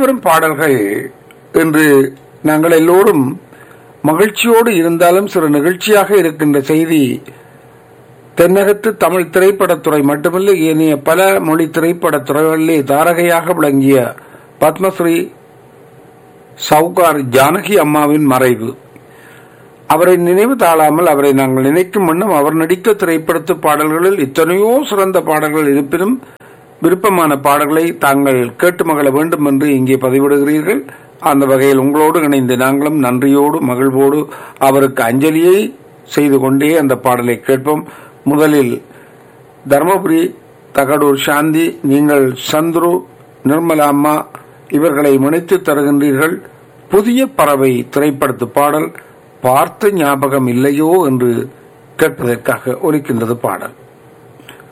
இடம்பெறும் பாடல்கள் இன்று நாங்கள் எல்லோரும் மகிழ்ச்சியோடு இருந்தாலும் சிறு நிகழ்ச்சியாக இருக்கின்ற செய்தி தென்னகத்து தமிழ் திரைப்படத்துறை மட்டுமல்ல ஏனைய பல மொழி திரைப்படத்துறைகளிலே தாரகையாக விளங்கிய பத்மஸ்ரீ சவுகார் ஜானகி அம்மாவின் மறைவு அவரை நினைவு தாழாமல் அவரை நாங்கள் நினைக்கும் வண்ணம் அவர் நடித்த திரைப்படத்து பாடல்களில் எத்தனையோ சிறந்த பாடல்கள் இருப்பினும் விருப்பமான பாடல்களை தாங்கள் கேட்டு மகள வேண்டும் என்று இங்கே பதிவிடுகிறீர்கள் அந்த வகையில் உங்களோடு இணைந்து நாங்களும் நன்றியோடு மகிழ்வோடு அவருக்கு அஞ்சலியை செய்து கொண்டே அந்த பாடலை கேட்போம் முதலில் தர்மபுரி தகடூர் சாந்தி நீங்கள் சந்துரு நிர்மலா அம்மா இவர்களை முனைத்து தருகின்றீர்கள் புதிய பறவை திரைப்படத்து பாடல் பார்த்த ஞாபகம் இல்லையோ என்று கேட்பதற்காக ஒலிக்கின்றது பாடல்